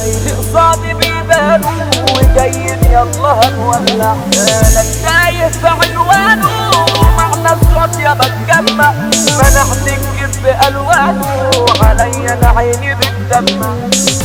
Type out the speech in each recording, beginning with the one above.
زمايلي قصادي بيبانوا وجايين يلا هنولع انا تايه في عنوانه مع ناس راضية بتجمع منحت الكذب بألوانه عليا انا عيني بتدمع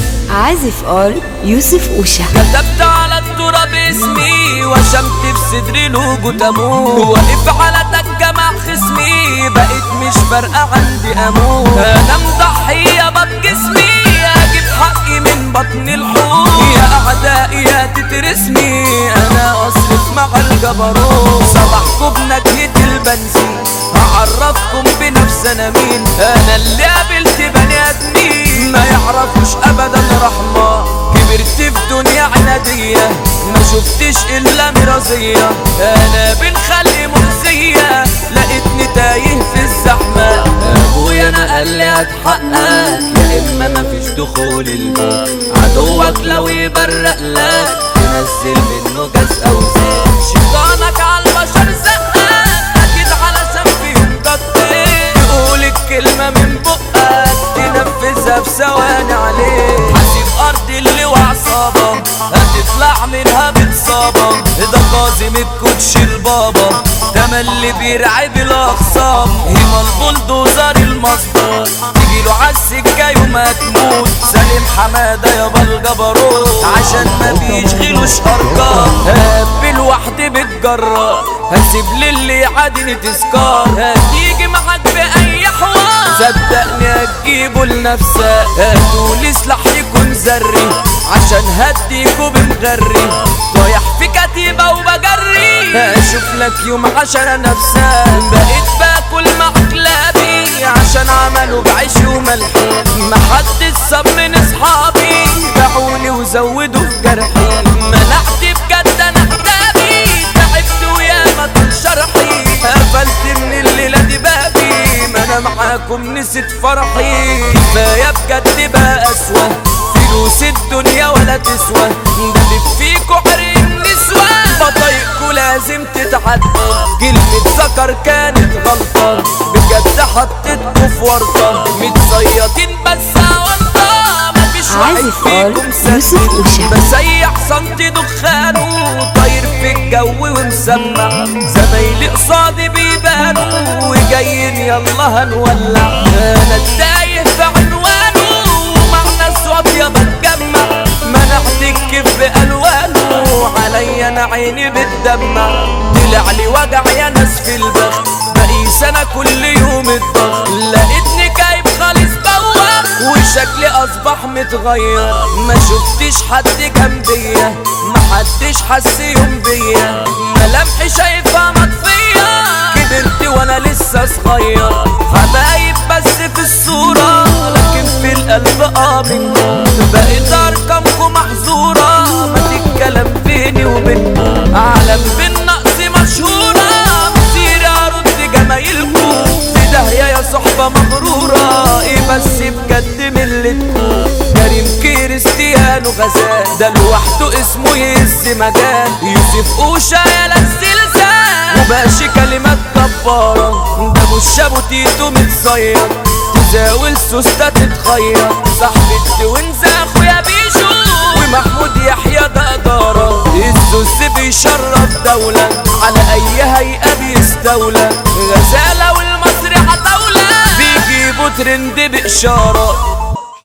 عازف ار يوسف اوشا كتبت على التراب اسمي وشمت في صدري لوجو تموت واقف على دكة مع خصمي بقيت مش فارقة عندي اموت انا مضحية بجسمي اجيب حقي من بطن الحوت يا اعدائي يا تترسني انا اصرف مع الجبروت صباحكم بنكهة البنزين هعرفكم بنفسي انا مين انا اللي قابلت بني ادمين ما يعرفوش ابدا رحمة كبرت في دنيا عنادية ما شفتش الا مرازية انا بن خلقي مؤذية لقيتني تايه في الزحمة ابويا انا قال لي هتحقق يا اما مفيش دخول البيت عدوك لو يبرق لك تنزل منه جاز او زيت شيطانك على البشر زقك اكيد علشان فيهم ضدك تقول الكلمة من بقك تنفذها في ثواني عليك حاسب ارض اللي وعصابة هتطلع منها بتصابة ده قاسم الكوتش البابا تملي بيرعب الاخصام هما البلدوزر المصدر تجيله عالسكة يوم هتموت سالم حمادة يابا الجبروت عشان ما بيشغلوش ارقام هقبل وحدي بتجرى هسيب للي عادني تذكار هتيجي معاك بأي حوار صدقني هتجيبه لنفسك هاتولي سلاح يكون ذري عشان هديكوا بمغري طايح في كتيبة وبجري هشوف لك يوم عشان نفسك بقيت باكل مع كلابي عشان عملوا بعيش وملحي محدش صاب من اصحابي باعوني وزودوا في جرحي منعت بجد انا حسابي تعبت وياما طول شرحي قفلت من الليلة دي بابي ما انا معاكم نسيت فرحي كفاية بجد بقى اسوأ فلوس الدنيا ولا تسوى ده اللي فيكوا عرق النسوة بطايقكوا لازم تتعدل كلمة ذكر كانت غلطة بجد حطيتكوا في ورطة متصيطين بس ورطة مفيش واحد عازف فيكم آل يوسف سد أوشا. بسيح سنتي دخانه طاير في الجو ومسمع زمايلي قصادي بيبانوا وجايين يلا هنولع انا تايه في عنوانه مع ناس واطيه بتجمع منعت الكف بالوانه عليا انا عيني بتدمع طلع لي وجع يا ناس في البخت بقيس انا كل يوم الضغط لقيتني كايب خالص بوخ وشكلي اصبح متغير ما شفتش حد جنبيا ما حدش حس يوم بيا ملامحي شايفها مطفية كبرت وانا لسه صغير حبايب بس في الصورة لكن في القلب آمن بقيت ارقامكم محظورة ما تتكلم بيني وبينكم اعلم بالنقص مشهورة مسيري ارد جمايلكم في داهية يا صحبة مغرورة ايه بس بجد ملتكم كريم كريستيانو غزال ده لوحده اسمه يهز مجال يوسف اوشا يا الزلزال وباشي كلمات جبارة ده مش ابو تيتو متصير تزاول سوسته تتخير صاحبي وانزا اخويا بيشو ومحمود يحيى ده اداره الزوز بيشرف دولة على اي هيئة بيستولى غزالة والمصري عتاولة بيجيبوا ترند بإشارة